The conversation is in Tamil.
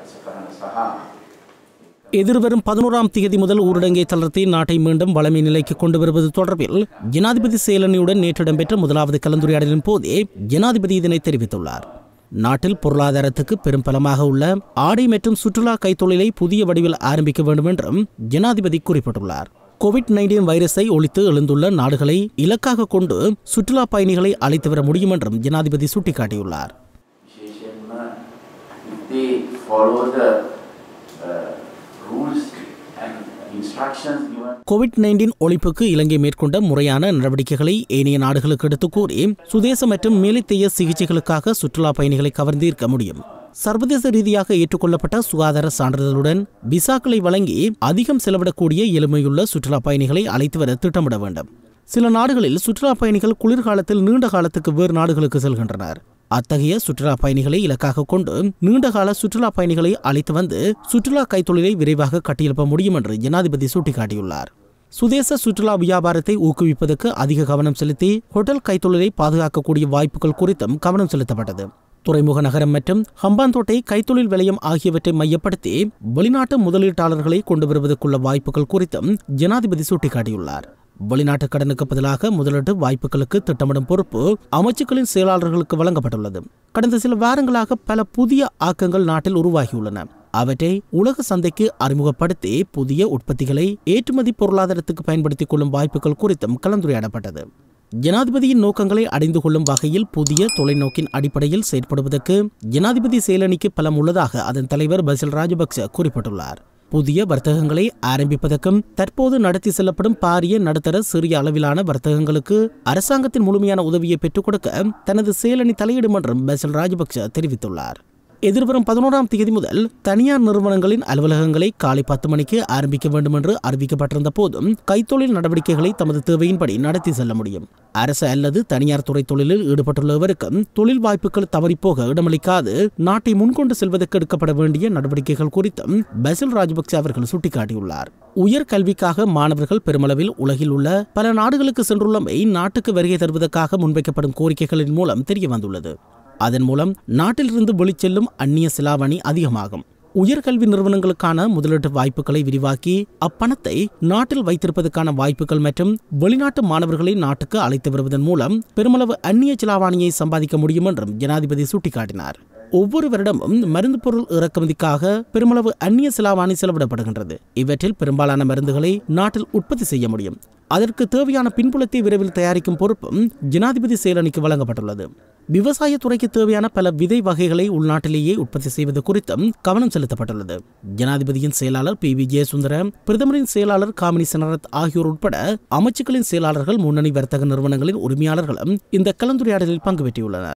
සටහන සහ எதிர்வரும் பதினோராம் தேதி முதல் ஊரடங்கை தளர்த்தி நாட்டை மீண்டும் வளமை நிலைக்கு கொண்டு வருவது தொடர்பில் ஜனாதிபதி சேலனியுடன் நேற்று இடம்பெற்ற முதலாவது கலந்துரையாடலின் போதே ஜனாதிபதி இதனை தெரிவித்துள்ளார் நாட்டில் பொருளாதாரத்துக்கு பெரும் பலமாக உள்ள ஆடை மற்றும் சுற்றுலா கைத்தொழிலை புதிய வடிவில் ஆரம்பிக்க வேண்டும் என்றும் ஜனாதிபதி குறிப்பிட்டுள்ளார் கோவிட் நைன்டீன் வைரஸை ஒழித்து எழுந்துள்ள நாடுகளை இலக்காக கொண்டு சுற்றுலா பயணிகளை அழைத்து வர முடியும் என்றும் ஜனாதிபதி சுட்டிக்காட்டியுள்ளார் විශේෂයෙන්ම if they follow the uh, rules and instructions given COVID nineteen ஒழிப்புக்கு இலங்கை மேற்கொண்ட முறையான நடவடிக்கைகளை ஏனைய நாடுகளுக்கு எடுத்துக் கூறி சுதேச மற்றும் மேலைத்தேய சிகிச்சைகளுக்காக சுற்றுலா பயணிகளை கவர்ந்தீர்க்க முடியும் சர்வதேச ரீதியாக ஏற்றுக்கொள்ளப்பட்ட சுகாதார சான்றிதழுடன் விசாக்களை வழங்கி அதிகம் செலவிடக்கூடிய எளிமையுள்ள சுற்றுலா பயணிகளை அழைத்து வர திட்டமிட வேண்டும் சில நாடுகளில் சுற்றுலா பயணிகள் குளிர்காலத்தில் நீண்ட காலத்துக்கு வேறு நாடுகளுக்கு செல்கின்றனர் அத்தகைய சுற்றுலா பயணிகளை இலக்காக கொண்டு நீண்டகால சுற்றுலா பயணிகளை அழைத்து வந்து சுற்றுலா கைத்தொழிலை விரைவாக கட்டியெழுப்ப முடியும் என்று ஜனாதிபதி சுட்டிக்காட்டியுள்ளார் சுதேச சுற்றுலா வியாபாரத்தை ஊக்குவிப்பதற்கு அதிக கவனம் செலுத்தி ஹோட்டல் கைத்தொழிலை பாதுகாக்கக்கூடிய வாய்ப்புகள் குறித்தும் கவனம் செலுத்தப்பட்டது துறைமுக நகரம் மற்றும் ஹம்பாந்தோட்டை கைத்தொழில் விலையம் ஆகியவற்றை மையப்படுத்தி வெளிநாட்டு முதலீட்டாளர்களை கொண்டு வருவதற்குள்ள வாய்ப்புகள் குறித்தும் ஜனாதிபதி சுட்டிக்காட்டியுள்ளார் வெளிநாட்டு கடனுக்கு பதிலாக முதலீட்டு வாய்ப்புகளுக்கு திட்டமிடும் பொறுப்பு அமைச்சுக்களின் செயலாளர்களுக்கு வழங்கப்பட்டுள்ளது கடந்த சில வாரங்களாக பல புதிய ஆக்கங்கள் நாட்டில் உருவாகியுள்ளன அவற்றை உலக சந்தைக்கு அறிமுகப்படுத்தி புதிய உற்பத்திகளை ஏற்றுமதி பொருளாதாரத்துக்கு பயன்படுத்திக் கொள்ளும் வாய்ப்புகள் குறித்தும் கலந்துரையாடப்பட்டது ஜனாதிபதியின் நோக்கங்களை அடைந்து கொள்ளும் வகையில் புதிய தொலைநோக்கின் அடிப்படையில் செயற்படுவதற்கு ஜனாதிபதி செயலணிக்கு பலம் உள்ளதாக அதன் தலைவர் பசில் ராஜபக்ச குறிப்பிட்டுள்ளார் புதிய வர்த்தகங்களை ஆரம்பிப்பதற்கும் தற்போது நடத்தி செல்லப்படும் பாரிய நடுத்தர சிறிய அளவிலான வர்த்தகங்களுக்கு அரசாங்கத்தின் முழுமையான உதவியை பெற்றுக் கொடுக்க தனது செயலணி தலையிடும் என்றும் பசில் ராஜபக்ச தெரிவித்துள்ளார் எதிர்வரும் பதினோராம் தேதி முதல் தனியார் நிறுவனங்களின் அலுவலகங்களை காலை பத்து மணிக்கு ஆரம்பிக்க வேண்டும் என்று அறிவிக்கப்பட்டிருந்த போதும் கைத்தொழில் நடவடிக்கைகளை தமது தேவையின்படி நடத்தி செல்ல முடியும் அரசு அல்லது தனியார் துறை தொழிலில் ஈடுபட்டுள்ளவருக்கும் தொழில் வாய்ப்புகள் தவறிப்போக இடமளிக்காது நாட்டை முன்கொண்டு செல்வதற்கு எடுக்கப்பட வேண்டிய நடவடிக்கைகள் குறித்தும் பசில் ராஜபக்சே அவர்கள் சுட்டிக்காட்டியுள்ளார் உயர் கல்விக்காக மாணவர்கள் பெருமளவில் உலகில் உள்ள பல நாடுகளுக்கு சென்றுள்ளமை நாட்டுக்கு வருகை தருவதற்காக முன்வைக்கப்படும் கோரிக்கைகளின் மூலம் தெரிய வந்துள்ளது அதன் மூலம் நாட்டிலிருந்து வெளிச்செல்லும் அந்நிய செலாவணி அதிகமாகும் உயர்கல்வி நிறுவனங்களுக்கான முதலீட்டு வாய்ப்புகளை விரிவாக்கி அப்பணத்தை நாட்டில் வைத்திருப்பதற்கான வாய்ப்புகள் மற்றும் வெளிநாட்டு மாணவர்களை நாட்டுக்கு அழைத்து வருவதன் மூலம் பெருமளவு அந்நிய செலாவணியை சம்பாதிக்க முடியும் என்றும் ஜனாதிபதி சுட்டிக்காட்டினார் ஒவ்வொரு வருடமும் மருந்து பொருள் இறக்குமதிக்காக பெருமளவு அந்நிய செலாவணி செலவிடப்படுகின்றது இவற்றில் பெரும்பாலான மருந்துகளை நாட்டில் உற்பத்தி செய்ய முடியும் அதற்கு தேவையான பின்புலத்தை விரைவில் தயாரிக்கும் பொறுப்பும் ஜனாதிபதி செயலணிக்கு வழங்கப்பட்டுள்ளது விவசாயத்துறைக்கு தேவையான பல விதை வகைகளை உள்நாட்டிலேயே உற்பத்தி செய்வது குறித்தும் கவனம் செலுத்தப்பட்டுள்ளது ஜனாதிபதியின் செயலாளர் பி வி ஜெயசுந்தரம் பிரதமரின் செயலாளர் காமினி சனரத் ஆகியோர் உட்பட அமைச்சுக்களின் செயலாளர்கள் முன்னணி வர்த்தக நிறுவனங்களின் உரிமையாளர்களும் இந்த கலந்துரையாடலில் பங்கு பெற்றுள்ளனர்